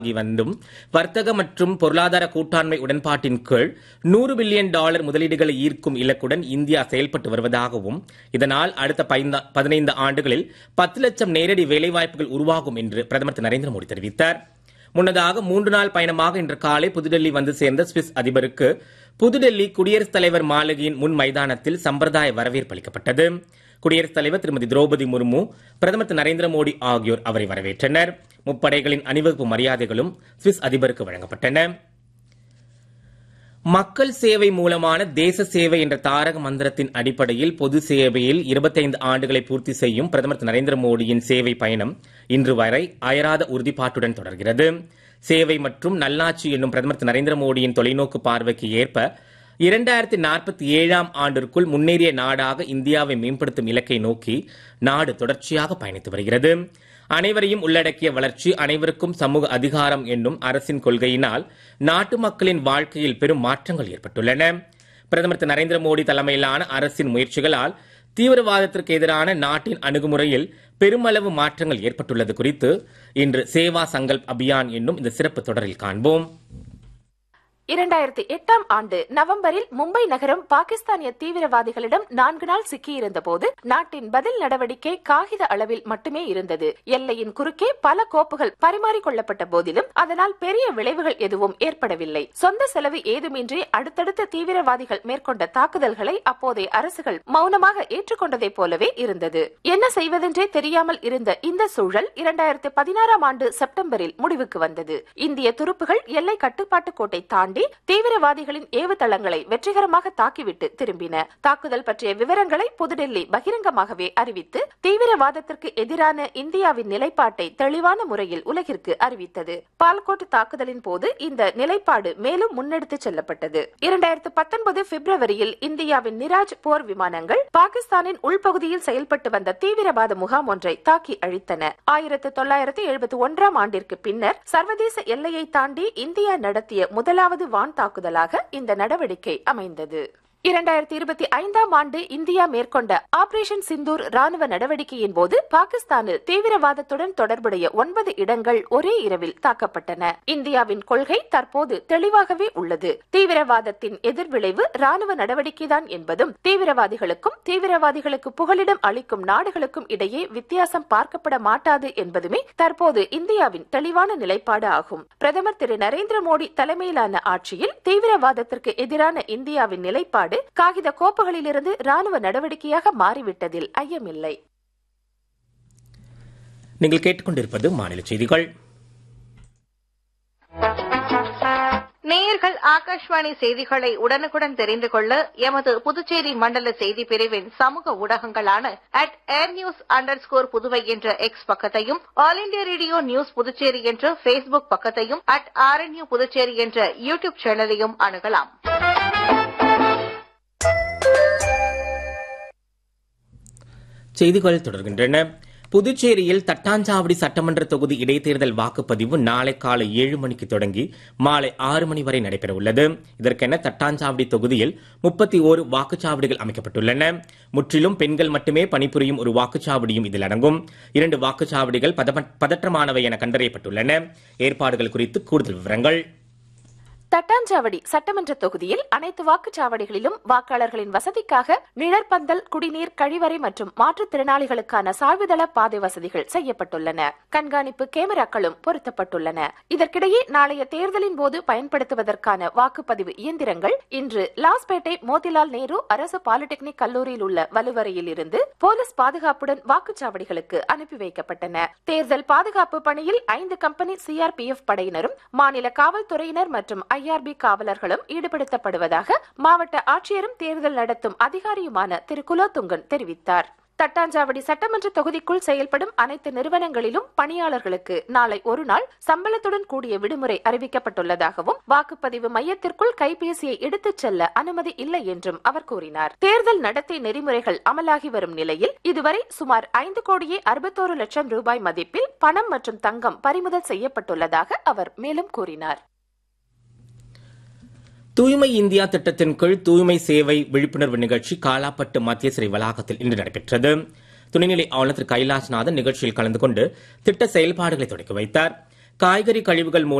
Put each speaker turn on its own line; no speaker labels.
ஆகி வந்தும் வர்த்தக மற்றும் பொருளாதார கூட்டாண்மை உடன்பாட்டின் கீழ் நூறு பில்லியன் டாலர் முதலீடுகளை ஈர்க்கும் இலக்குடன் இந்தியா செயல்பட்டு வருவதாகவும் இதனால் அடுத்த பைந்த- பதினைந்து ஆண்டுகளில் பத்து லட்சம் நேரடி வேலைவாய்ப்புகள் உருவாகும் என்று பிரதமர் திரு நரேந்திர மோடி தெரிவித்தார் முன்னதாக மூன்று நாள் பயணமாக இன்று காலை புதுடெல்லி வந்து சேர்ந்த சுவிஸ் அதிபருக்கு புதுடெல்லி குடியரசுத் தலைவர் மாளிகையின் முன் மைதானத்தில் சம்பிரதாய வரவேற்பு அளிக்கப்பட்டது குடியரசுத் தலைவர் திருமதி திரௌபதி முர்மு பிரதமர் திரு நரேந்திர மோடி ஆகியோர் அவரை வரவேற்றனர் முப்படைகளின் அணிவகுப்பு மரியாதைகளும் சுவிஸ் அதிபருக்கு வழங்கப்பட்டன மக்கள் சேவை மூலமான தேச சேவை என்ற தாரக மந்திரத்தின் அடிப்படையில் பொது சேவையில் 25 ஆண்டுகளை பூர்த்தி செய்யும் பிரதமர் திரு நரேந்திர மோடியின் சேவை பயணம் இன்று வரை அயராத உறுதிப்பாட்டுடன் தொடர்கிறது சேவை மற்றும் நல்லாட்சி என்னும் பிரதமர் திரு நரேந்திர மோடியின் தொலைநோக்கு பார்வைக்கு ஏற்ப இரண்டாயிரத்தி நாற்பத்தி ஏழாம் ஆண்டிற்குள் முன்னேறிய நாடாக இந்தியாவை மேம்படுத்தும் இலக்கை நோக்கி நாடு தொடர்ச்சியாக பயணித்து வருகிறது அனைவரையும் உள்ளடக்கிய வளர்ச்சி அனைவருக்கும் சமூக அதிகாரம் என்னும் அரசின் கொள்கையினால் நாட்டு மக்களின் வாழ்க்கையில் பெரும் மாற்றங்கள் ஏற்பட்டுள்ளன பிரதமர் திரு நரேந்திர மோடி தலைமையிலான அரசின் முயற்சிகளால் தீவிரவாதத்திற்கு எதிரான நாட்டின் அணுகுமுறையில் பெருமளவு மாற்றங்கள் ஏற்பட்டுள்ளது குறித்து இன்று சேவா சங்கல்ப் அபியான் என்னும் இந்த சிறப்பு தொடரில் காண்போம்
இரண்டாயிரத்தி எட்டாம் ஆண்டு நவம்பரில் மும்பை நகரம் பாகிஸ்தானிய தீவிரவாதிகளிடம் நான்கு நாள் சிக்கியிருந்த போது நாட்டின் பதில் நடவடிக்கை காகித அளவில் மட்டுமே இருந்தது எல்லையின் குறுக்கே பல கோப்புகள் பரிமாறிக்கொள்ளப்பட்ட போதிலும் அதனால் பெரிய விளைவுகள் எதுவும் ஏற்படவில்லை சொந்த செலவு ஏதுமின்றி அடுத்தடுத்த தீவிரவாதிகள் மேற்கொண்ட தாக்குதல்களை அப்போதைய அரசுகள் மௌனமாக ஏற்றுக்கொண்டதைப் போலவே இருந்தது என்ன செய்வதென்றே தெரியாமல் இருந்த இந்த சூழல் இரண்டாயிரத்தி பதினாறாம் ஆண்டு செப்டம்பரில் முடிவுக்கு வந்தது இந்திய துருப்புகள் எல்லை கட்டுப்பாட்டு கோட்டை தாண்டி தீவிரவாதிகளின் ஏவுதளங்களை வெற்றிகரமாக தாக்கிவிட்டு திரும்பின தாக்குதல் பற்றிய விவரங்களை புதுடெல்லி பகிரங்கமாகவே அறிவித்து தீவிரவாதத்திற்கு எதிரான இந்தியாவின் நிலைப்பாட்டை தெளிவான முறையில் உலகிற்கு அறிவித்தது பால்கோட் தாக்குதலின் போது இந்த நிலைப்பாடு மேலும் முன்னெடுத்துச் செல்லப்பட்டது இரண்டாயிரத்து பத்தொன்பது பிப்ரவரியில் இந்தியாவின் நிராஜ் போர் விமானங்கள் பாகிஸ்தானின் உள்பகுதியில் செயல்பட்டு வந்த தீவிரவாத முகாம் ஒன்றை தாக்கி அழித்தன ஆயிரத்து தொள்ளாயிரத்து எழுபத்தி ஒன்றாம் ஆண்டிற்கு பின்னர் சர்வதேச எல்லையை தாண்டி இந்தியா நடத்திய முதலாவது வான் தாக்குதலாக இந்த நடவடிக்கை அமைந்தது இரண்டாயிரத்தி இருபத்தி ஐந்தாம் ஆண்டு இந்தியா மேற்கொண்ட ஆபரேஷன் சிந்தூர் ராணுவ நடவடிக்கையின் போது பாகிஸ்தானில் தீவிரவாதத்துடன் தொடர்புடைய ஒன்பது இடங்கள் ஒரே இரவில் தாக்கப்பட்டன இந்தியாவின் கொள்கை தற்போது தெளிவாகவே உள்ளது தீவிரவாதத்தின் எதிர்விளைவு ராணுவ நடவடிக்கைதான் என்பதும் தீவிரவாதிகளுக்கும் தீவிரவாதிகளுக்கு புகலிடம் அளிக்கும் நாடுகளுக்கும் இடையே வித்தியாசம் பார்க்கப்பட மாட்டாது என்பதுமே தற்போது இந்தியாவின் தெளிவான நிலைப்பாடு ஆகும் பிரதமர் திரு நரேந்திர மோடி தலைமையிலான ஆட்சியில் தீவிரவாதத்திற்கு எதிரான இந்தியாவின் நிலைப்பாடு காகித கோப்புகளிலிருந்து ராணுவ நடவடிக்கையாக மாறிவிட்டதில் ஐயமில்லை
நீங்கள் கேட்டுக்கொண்டிருப்பது மாநில செய்திகள்
நேயர்கள் ஆகாஷ்வாணி செய்திகளை உடனுக்குடன் தெரிந்து கொள்ள எமது புதுச்சேரி மண்டல செய்தி பிரிவின் சமூக ஊடகங்களான at AIR news underscore Puduvai என்ற எக்ஸ் பக்கத்தையும் all India radio news Puducherry என்ற ஃபேஸ்புக் பக்கத்தையும் அட் ஆர்என்யூ புதுச்சேரி என்ற யூடியூப் சேனலையும் அணுகலாம்
செய்திகள் தொடர்கின்றன புதுச்சேரியில் தட்டாஞ்சாவடி சட்டமன்ற தொகுதி இடைத்தேர்தல் வாக்குப்பதிவு நாளை காலை ஏழு மணிக்கு தொடங்கி மாலை ஆறு மணி வரை நடைபெறவுள்ளது இதற்கென தட்டாஞ்சாவடி தொகுதியில் முப்பத்தி ஓரு வாக்குச்சாவடிகள் அமைக்கப்பட்டுள்ளன முற்றிலும் பெண்கள் மட்டுமே பணிபுரியும் ஒரு வாக்குச்சாவடியும் இதில் அடங்கும் இரண்டு வாக்குச்சாவடிகள் பதம- பதற்றமானவை என கண்டறியப்பட்டுள்ளன ஏற்பாடுகள் குறித்து கூடுதல் விவரங்கள்
தட்டாஞ்சாவடி சட்டமன்ற தொகுதியில் அனைத்து வாக்குச்சாவடிகளிலும் வாக்காளர்களின் வசதிக்காக நிழற்பந்தல் குடிநீர் கழிவறை மற்றும் மாற்றுத்திறனாளிகளுக்கான சாய்வுதள பாதை வசதிகள் செய்யப்பட்டுள்ளன கண்காணிப்பு கேமராக்களும் பொருத்தப்பட்டுள்ளன இதற்கிடையே நாளைய தேர்தலின் போது பயன்படுத்துவதற்கான வாக்குப்பதிவு இயந்திரங்கள் இன்று லாஸ்பேட்டை மோதிலால் நேரு அரசு பாலிடெக்னிக் கல்லூரியில் உள்ள வலுவறையில் இருந்து போலீஸ் பாதுகாப்புடன் வாக்குச்சாவடிகளுக்கு அனுப்பி வைக்கப்பட்டன தேர்தல் பாதுகாப்பு பணியில் ஐந்து கம்பெனி சிஆர்பிஎஃப் படையினரும் மாநில காவல்துறையினர் மற்றும் ஐஆர்பி காவலர்களும் ஈடுபடுத்தப்படுவதாக மாவட்ட ஆட்சியரும் தேர்தல் நடத்தும் அதிகாரியுமான திரு குலோத்துங்கன் தெரிவித்தார் தட்டாஞ்சாவடி சட்டமன்ற தொகுதிக்குள் செயல்படும் அனைத்து நிறுவனங்களிலும் பணியாளர்களுக்கு நாளை ஒரு நாள் சம்பளத்துடன் கூடிய விடுமுறை அறிவிக்கப்பட்டுள்ளதாகவும் வாக்குப்பதிவு மையத்திற்குள் கைபேசியை எடுத்துச் செல்ல அனுமதி இல்லை என்றும் அவர் கூறினார் தேர்தல் நடத்தை நெறிமுறைகள் அமலாகி வரும் நிலையில் இதுவரை சுமார் ஐந்து கோடியே அறுபத்தோரு லட்சம் ரூபாய் மதிப்பில் பணம் மற்றும் தங்கம் பறிமுதல் செய்யப்பட்டுள்ளதாக அவர் மேலும் கூறினார்
தூய்மை இந்தியா திட்டத்தின் கீழ் தூய்மை சேவை விழிப்புணர்வு நிகழ்ச்சி காலாப்பட்டு மத்திய சிறை வளாகத்தில் இன்று நடைபெற்றது துணைநிலை ஆளுநர் திரு கைலாஷ்நாதன் நிகழ்ச்சியில் கலந்து கொண்டு திட்ட செயல்பாடுகளை தொடங்கி வைத்தார் காய்கறி கழிவுகள் மூலம்